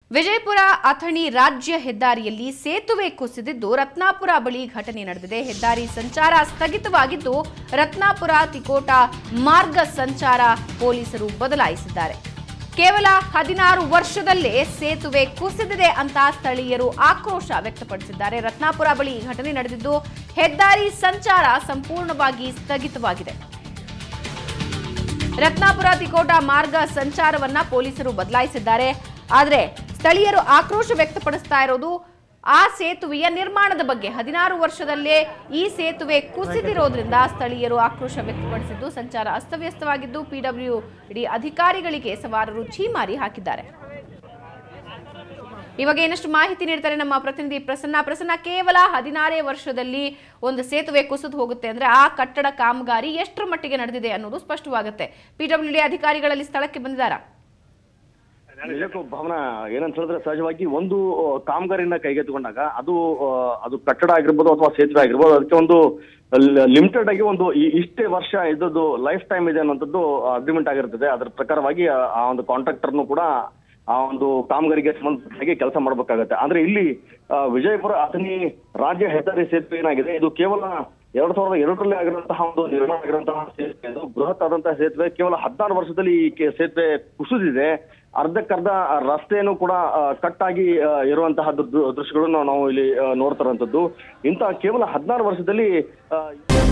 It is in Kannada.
ವಿಜಯಪುರ ಅಥಣಿ ರಾಜ್ಯ ಹೆದ್ದಾರಿಯಲ್ಲಿ ಸೇತುವೆ ಕುಸಿದಿದ್ದು ರತ್ನಾಪುರ ಬಳಿ ಘಟನೆ ನಡೆದಿದೆ ಹೆದ್ದಾರಿ ಸಂಚಾರ ಸ್ಥಗಿತವಾಗಿದ್ದು ರತ್ನಾಪುರ ತಿಕೋಟ ಮಾರ್ಗ ಸಂಚಾರ ಪೊಲೀಸರು ಬದಲಾಯಿಸಿದ್ದಾರೆ ಕೇವಲ ಹದಿನಾರು ವರ್ಷದಲ್ಲೇ ಸೇತುವೆ ಕುಸಿದಿದೆ ಅಂತ ಸ್ಥಳೀಯರು ಆಕ್ರೋಶ ವ್ಯಕ್ತಪಡಿಸಿದ್ದಾರೆ ರತ್ನಾಪುರ ಬಳಿ ಈ ಘಟನೆ ನಡೆದಿದ್ದು ಹೆದ್ದಾರಿ ಸಂಚಾರ ಸಂಪೂರ್ಣವಾಗಿ ಸ್ಥಗಿತವಾಗಿದೆ ರತ್ನಾಪುರ ತಿಕೋಟ ಮಾರ್ಗ ಸಂಚಾರವನ್ನ ಪೊಲೀಸರು ಬದಲಾಯಿಸಿದ್ದಾರೆ ಆದರೆ ಸ್ಥಳೀಯರು ಆಕ್ರೋಶ ವ್ಯಕ್ತಪಡಿಸ್ತಾ ಇರೋದು ಆ ಸೇತುವೆಯ ನಿರ್ಮಾಣದ ಬಗ್ಗೆ ಹದಿನಾರು ವರ್ಷದಲ್ಲೇ ಈ ಸೇತುವೆ ಕುಸಿದಿರೋದ್ರಿಂದ ಸ್ಥಳೀಯರು ಆಕ್ರೋಶ ವ್ಯಕ್ತಪಡಿಸಿದ್ದು ಸಂಚಾರ ಅಸ್ತವ್ಯಸ್ತವಾಗಿದ್ದು ಪಿಡಬ್ಲ್ಯೂ ಡಿ ಅಧಿಕಾರಿಗಳಿಗೆ ಸವಾರರು ಛೀಮಾರಿ ಹಾಕಿದ್ದಾರೆ ಇವಾಗ ಏನಷ್ಟು ಮಾಹಿತಿ ನೀಡ್ತಾರೆ ನಮ್ಮ ಪ್ರತಿನಿಧಿ ಪ್ರಸನ್ನ ಪ್ರಸನ್ನ ಕೇವಲ ಹದಿನಾರೇ ವರ್ಷದಲ್ಲಿ ಒಂದು ಸೇತುವೆ ಕುಸಿದು ಹೋಗುತ್ತೆ ಅಂದ್ರೆ ಆ ಕಟ್ಟಡ ಕಾಮಗಾರಿ ಎಷ್ಟರ ಮಟ್ಟಿಗೆ ನಡೆದಿದೆ ಅನ್ನೋದು ಸ್ಪಷ್ಟವಾಗುತ್ತೆ ಪಿಡಬ್ಲ್ಯೂ ಡಿ ಅಧಿಕಾರಿಗಳಲ್ಲಿ ಸ್ಥಳಕ್ಕೆ ಬಂದಿದ್ದಾರಾ ನಿಜಕ್ಕೂ ಭಾವನ ಏನಂತ ಹೇಳಿದ್ರೆ ಸಹಜವಾಗಿ ಒಂದು ಆ, ಕಾಮಗಾರಿನ ಕೈಗೆತ್ತಿಕೊಂಡಾಗ ಅದು ಆ, ಅದು ಕಟ್ಟಡ ಆಗಿರ್ಬೋದು ಅಥವಾ ಸೇತುವೆ ಆಗಿರ್ಬೋದು ಅದಕ್ಕೆ ಒಂದು ಲಿಮಿಟೆಡ್ ಆಗಿ ಒಂದು ಈ- ಇಷ್ಟೇ ವರ್ಷ ಇದ್ದದ್ದು ಲೈಫ್ ಟೈಮ್ ಇದೆ ಅನ್ನೋಂಥದ್ದು ಅಗ್ರಿಮೆಂಟ್ ಆಗಿರ್ತದೆ ಅದ್ರ ಪ್ರಕಾರವಾಗಿ ಆ ಆ ಒಂದು ಕಾಂಟ್ರಾಕ್ಟರ್ನು ಕೂಡ ಆ ಒಂದು ಕಾಮಗಾರಿಗೆ ಸಂಬಂಧಪಟ್ಟ ಹಾಗೆ ಕೆಲಸ ಮಾಡಬೇಕಾಗತ್ತೆ ಆದ್ರೆ ಇಲ್ಲಿ ಆ, ವಿಜಯಪುರ ಅಥಣಿ ರಾಜ್ಯ ಹೆದ್ದಾರಿ ಸೇತುವೆ ಏನಾಗಿದೆ ಇದು ಕೇವಲ ಎರಡ್ ಸಾವಿರದ ಎರಡರಲ್ಲಿ ಆಗಿರುವಂತಹ ಒಂದು ನಿರ್ಮಾಣ ಆಗಿರುವಂತಹ ಸೇತುವೆ ಇದು ಬೃಹತ್ ಆದಂತಹ ಸೇತುವೆ ಕೇವಲ ಹದಿನಾರು ವರ್ಷದಲ್ಲಿ ಈ ಕೆ- ಸೇತುವೆ ಕುಸಿದಿದೆ ಅರ್ಧಕ್ಕರ್ಧ ರಸ್ತೆಯನ್ನು ಕೂಡ ಆ, ಕಟ್ ಆಗಿ ಆ, ಇರುವಂತಹ ದೃ- ದೃಶ್ಯಗಳನ್ನು ನಾವು ಇಲ್ಲಿ ಆ, ನೋಡ್ತಾ ಇರುವಂತದ್ದು ಇಂತಹ ಕೇವಲ ಹದಿನಾರು ವರ್ಷದಲ್ಲಿ ಆ,